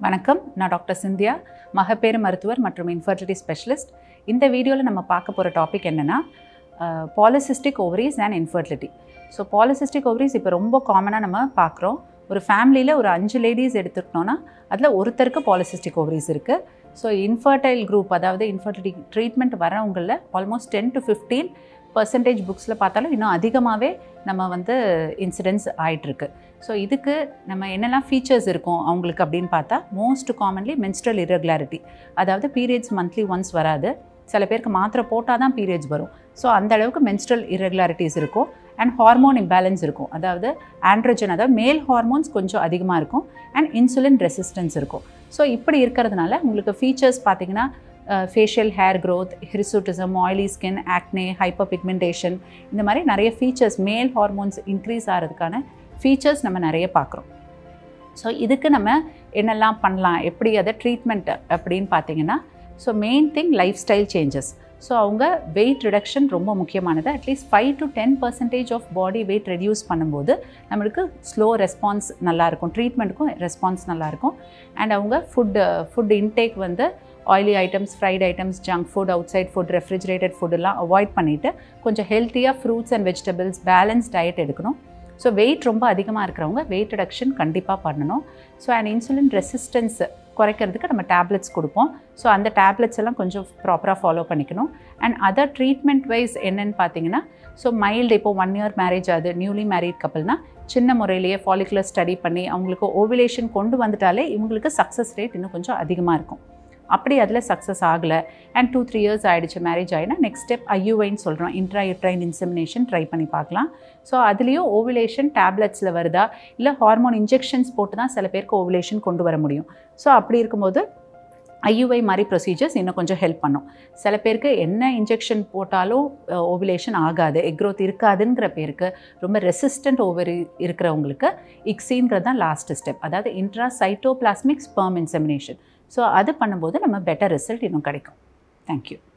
வணக்கம் நான் டாக்டர் சிந்தியா மகப்பேறு மருத்துவர் மற்றும் இன்ஃபர்டிலிட்டி ஸ்பெஷலிஸ்ட் இந்த வீடியோவில் நம்ம பார்க்க போகிற டாபிக் என்னென்னா polycystic ovaries and infertility so polycystic ovaries இப்போ ரொம்ப காமனாக நம்ம பார்க்குறோம் ஒரு ஃபேமிலியில் ஒரு அஞ்சு லேடிஸ் எடுத்துக்கிட்டோன்னா அதில் ஒருத்தருக்கு பாலிசிஸ்டிக் ஓவரிஸ் இருக்குது ஸோ இன்ஃபர்டைல் குரூப் அதாவது இன்ஃபர்டிலிட்டி ட்ரீட்மெண்ட் வரவங்களில் almost ten to fifteen percentage புக்ஸில் பார்த்தாலும் இன்னும் அதிகமாகவே நம்ம வந்து இன்சிடென்ட்ஸ் ஆகிட்டுருக்கு ஸோ இதுக்கு நம்ம என்னெல்லாம் ஃபீச்சர்ஸ் இருக்கும் அவங்களுக்கு அப்படின்னு பார்த்தா மோஸ்ட் காமன்லி மென்ஸ்ட்ரல் irregularity அதாவது பீரியட்ஸ் மந்த்லி ஒன்ஸ் வராது சில பேருக்கு மாத்திரை போட்டால் தான் பீரியட்ஸ் வரும் ஸோ அந்த அளவுக்கு மென்ஸ்ட்ரல் irregularities இருக்கும் அண்ட் ஹார்மோன் இம்பேலன்ஸ் இருக்கும் அதாவது ஆண்ட்ரோஜன் அதாவது மேல் ஹார்மோன்ஸ் கொஞ்சம் அதிகமாக இருக்கும் அண்ட் இன்சுலின் ரெசிஸ்டன்ஸ் இருக்கும் ஸோ இப்படி இருக்கிறதுனால உங்களுக்கு ஃபீச்சர்ஸ் பார்த்தீங்கன்னா facial hair growth hirsutism oily skin acne hyperpigmentation இந்த மாதிரி நிறைய ஃபீச்சர்ஸ் மேல் ஹார்மோன்ஸ் இன்க்ரீஸ் ஆகிறதுக்கான ஃபீச்சர்ஸ் நம்ம நிறைய பார்க்குறோம் ஸோ இதுக்கு நம்ம என்னெல்லாம் பண்ணலாம் எப்படி அதை ட்ரீட்மெண்ட் அப்படின்னு பார்த்தீங்கன்னா so main thing lifestyle changes so அவங்க வெயிட் ரிடக்ஷன் ரொம்ப முக்கியமானது at least five to ten percentage of body weight reduce பண்ணும்போது நம்மளுக்கு ஸ்லோ ரெஸ்பான்ஸ் நல்லாயிருக்கும் ட்ரீட்மெண்ட்டுக்கும் ரெஸ்பான்ஸ் நல்லாயிருக்கும் அண்ட் அவங்க ஃபுட்டு ஃபுட் இன்டேக் வந்து oily items fried items junk food outside food refrigerated ஃபுட்டெல்லாம் அவாய்ட் பண்ணிவிட்டு கொஞ்சம் ஹெல்த்தியாக fruits and vegetables balance diet எடுக்கணும் ஸோ வெயிட் ரொம்ப அதிகமாக இருக்கிறவங்க வெயிட் ரிடக்ஷன் கண்டிப்பாக பண்ணணும் ஸோ அண்ட் இன்சுலின் ரெசிஸ்டன்ஸ் குறைக்கிறதுக்கு நம்ம டேப்லெட்ஸ் கொடுப்போம் ஸோ அந்த டேப்லெட்ஸ் எல்லாம் கொஞ்சம் ப்ராப்பராக ஃபாலோ பண்ணிக்கணும் அண்ட் அதர் ட்ரீட்மெண்ட் வைஸ் என்னென்னு பார்த்தீங்கன்னா ஸோ மைல்டு இப்போ ஒன் இயர் மேரேஜ் ஆகுது நியூலி மேரீட் கப்பல்னால் சின்ன முறையிலேயே ஃபாலிகுலர் ஸ்டடி பண்ணி அவங்களுக்கு ஓவிலேஷன் கொண்டு வந்துட்டாலே இவங்களுக்கு சக்ஸஸ் ரேட் இன்னும் கொஞ்சம் அதிகமாக இருக்கும் அப்படி அதில் சக்ஸஸ் ஆகலை அண்ட் டூ த்ரீ இயர்ஸ் ஆகிடுச்சு மேரேஜ் ஆகினா நெக்ஸ்ட் ஸ்டெப் ஐயூஐன்னு சொல்கிறோம் இன்ட்ரா யூட்ரைன் இன்செமினேஷன் ட்ரை பண்ணி பார்க்கலாம் ஸோ அதுலேயும் ஓவிலேஷன் டேப்லெட்ஸில் வருதா இல்லை ஹார்மோன் இன்ஜெக்ஷன்ஸ் போட்டு தான் சில பேருக்கு ஓவிலேஷன் கொண்டு வர முடியும் ஸோ அப்படி இருக்கும்போது ஐயுஐ மாதிரி ப்ரொசீஜர்ஸ் இன்னும் கொஞ்சம் ஹெல்ப் பண்ணும் சில பேருக்கு என்ன இன்ஜெக்ஷன் போட்டாலும் ஓவிலேஷன் ஆகாது எக்ரோத் இருக்காதுங்கிற பேருக்கு ரொம்ப ரெசிஸ்டன்ட் ஓவர் இருக்கிறவங்களுக்கு இக்ஸின்கிறது தான் லாஸ்ட் ஸ்டெப் அதாவது intra cytoplasmic sperm insemination so அது பண்ணும்போது நம்ம பெட்டர் ரிசல்ட் இன்னும் கிடைக்கும் தேங்க்யூ